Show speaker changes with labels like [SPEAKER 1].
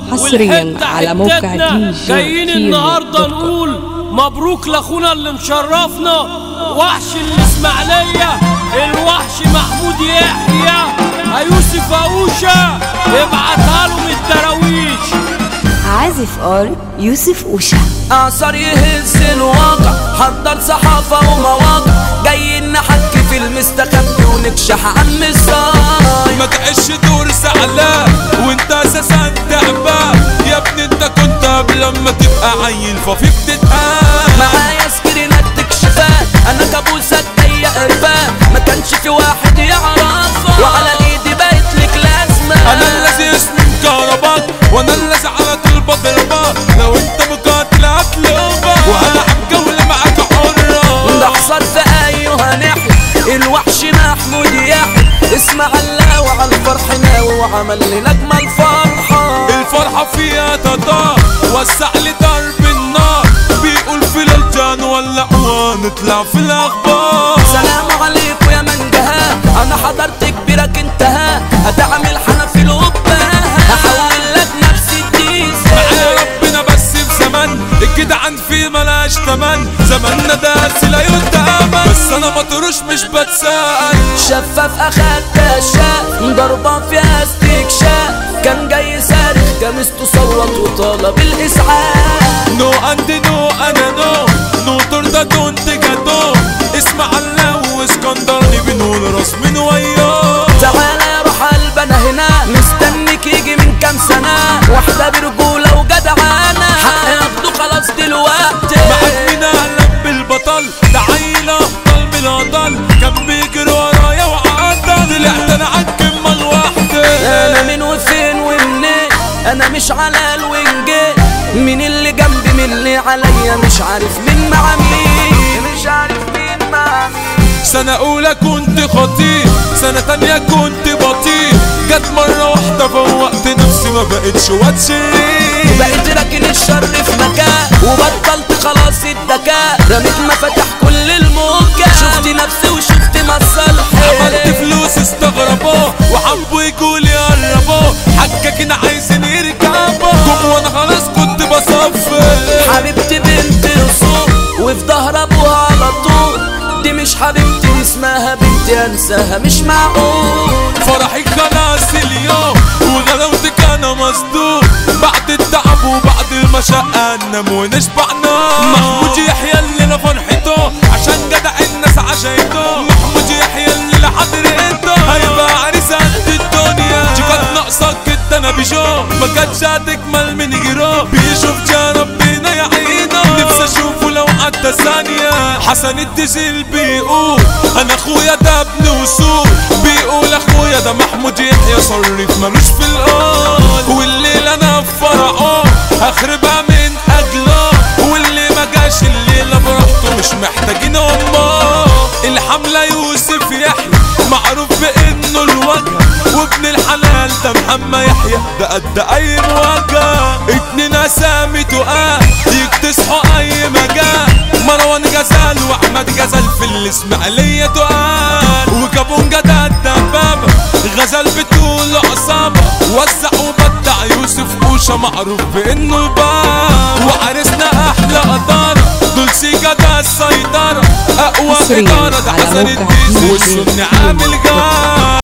[SPEAKER 1] حصريا
[SPEAKER 2] والحتة
[SPEAKER 1] على موقع
[SPEAKER 2] حتتنا.
[SPEAKER 1] دي جي
[SPEAKER 2] جايين
[SPEAKER 1] كيمو
[SPEAKER 2] النهارده
[SPEAKER 1] دوت كوم.
[SPEAKER 2] نقول مبروك لاخونا اللي مشرفنا وحش الاسماعيليه الوحش محمود يحيى يوسف اوشا ابعتها له من الدراويش
[SPEAKER 3] عازف ار يوسف اوشا
[SPEAKER 4] اعصر يهز الواقع حضر صحافة ومواقع جايين نحكي في المستخبي ونكشح عم الصاي
[SPEAKER 5] ما تعيش دور زعلان وانت اساسا تعبان يا ابني انت كنت قبل لما تبقى عيل ففي بتتقال
[SPEAKER 4] معايا سكرينات تكشفات انا كابوسك جاي قرفان ما كانش في واحد يعرفها وعلى ايدي بقت لك لازمة
[SPEAKER 5] انا الذي اسمي مكهرباك وانا الذي على طول بضربك لو انت مقاتل هطلبك وانا عالجولة معاك حرة
[SPEAKER 4] ده حصل في ايها نحلة الوحش محمود يحيى اسمع الله وعلى الفرح ناوي وعمل لنا اجمل فرحة
[SPEAKER 5] الفرحة فيها تطار وسع لي درب النار بيقول في الجان ولعوا نطلع في الاخبار
[SPEAKER 4] سلام عليكم يا من جها انا حضرت كبيرك انتهى هتعمل حنفي القبة هحول لك نفسي الديس
[SPEAKER 5] معايا ربنا بس في زمن الجدعان فيه ملاش تمن زماننا ده لا يتأمن بس انا مطروش مش بتسأل
[SPEAKER 4] شفاف اخدت الشاف ضربة فيها استكشاف كان جاي صارخ جامسته صوت وطلب الاسعاف
[SPEAKER 5] نو اند نو انا نو نو ترضى كنت جاتو اسمع الله واسكندرني بنقول راس من وياه
[SPEAKER 4] تعالى يا روح قلب انا هنا مستنيك يجي من كام سنة واحدة برجولة وجدعانة حق ياخده خلاص دلوقتي
[SPEAKER 5] معاك مين اهلا بالبطل ده عيل افضل من الهطل كان بيجري ورايا وعطل طلعت انا عالكمة لوحدي
[SPEAKER 4] انا مين وفين ومنين انا مش على الوينجين مين اللي جنبي مين اللي عليا مش عارف مين مع مين مش عارف مين مع مين
[SPEAKER 5] سنة أولى كنت خطير سنة تانية كنت بطيء جت مرة واحدة فوقت نفسي ما بقتش واد شرير
[SPEAKER 4] بقيت راكن الشر في مكان وبطلت خلاص الدكاء رميت مفاتيح كل الموجة شفت نفسي وشفت مصالحي
[SPEAKER 5] عملت فلوس استغربوه وحبوا يقول يقربوه حكك انا عايزين يركبوا جم وانا خلاص كنت بصفي
[SPEAKER 4] حبيبتي بنت رسول وفي ظهر ابوها على طول دي مش حبيبتي دي اسمها بنتي انساها مش معقول
[SPEAKER 5] فرحي خلاص اليوم وغلاوتك انا مصدوم بعد التعب وبعد المشقة ننام ونشبع نوم محمود يحيى اللي فرحته عشان جدع الناس عشيته محمود يحيى اللي حضرته هيبقى عريس قد الدنيا دي كانت ناقصك جدا انا بيجو ما كانتش هتكمل من جيرو بيشوف يا ربنا يعينه نفسي اشوفه لو عدى ثانية حسن الدجيل بيقول انا اخويا ده ابن وصول بيقول اخويا ده محمود يحيى صرف ملوش في القول والليل انا في فرحه هخربها من اجله واللي ما جاش الليله براحته مش محتاجين امه الحمله يوسف يحيى معروف بانه الوجه وابن الحلال ده محمد يحيى ده قد اي مواجهه اتنين اسامي تقال يكتسحوا اي مجال مروان جزال واحمد جزال في الاسماعيليه تقال وكابونجا ده الدبابه غزال بتقول عصابه وزع وبدع يوسف اوشا معروف بانه الباب وعرسنا احلى قداره دول سيجا ده السيطره اقوى
[SPEAKER 1] حصرياً
[SPEAKER 5] اداره ده
[SPEAKER 1] على
[SPEAKER 5] حسن
[SPEAKER 1] موقع
[SPEAKER 5] الديس
[SPEAKER 1] دي جي
[SPEAKER 5] والسن
[SPEAKER 1] كيمو
[SPEAKER 5] عامل جار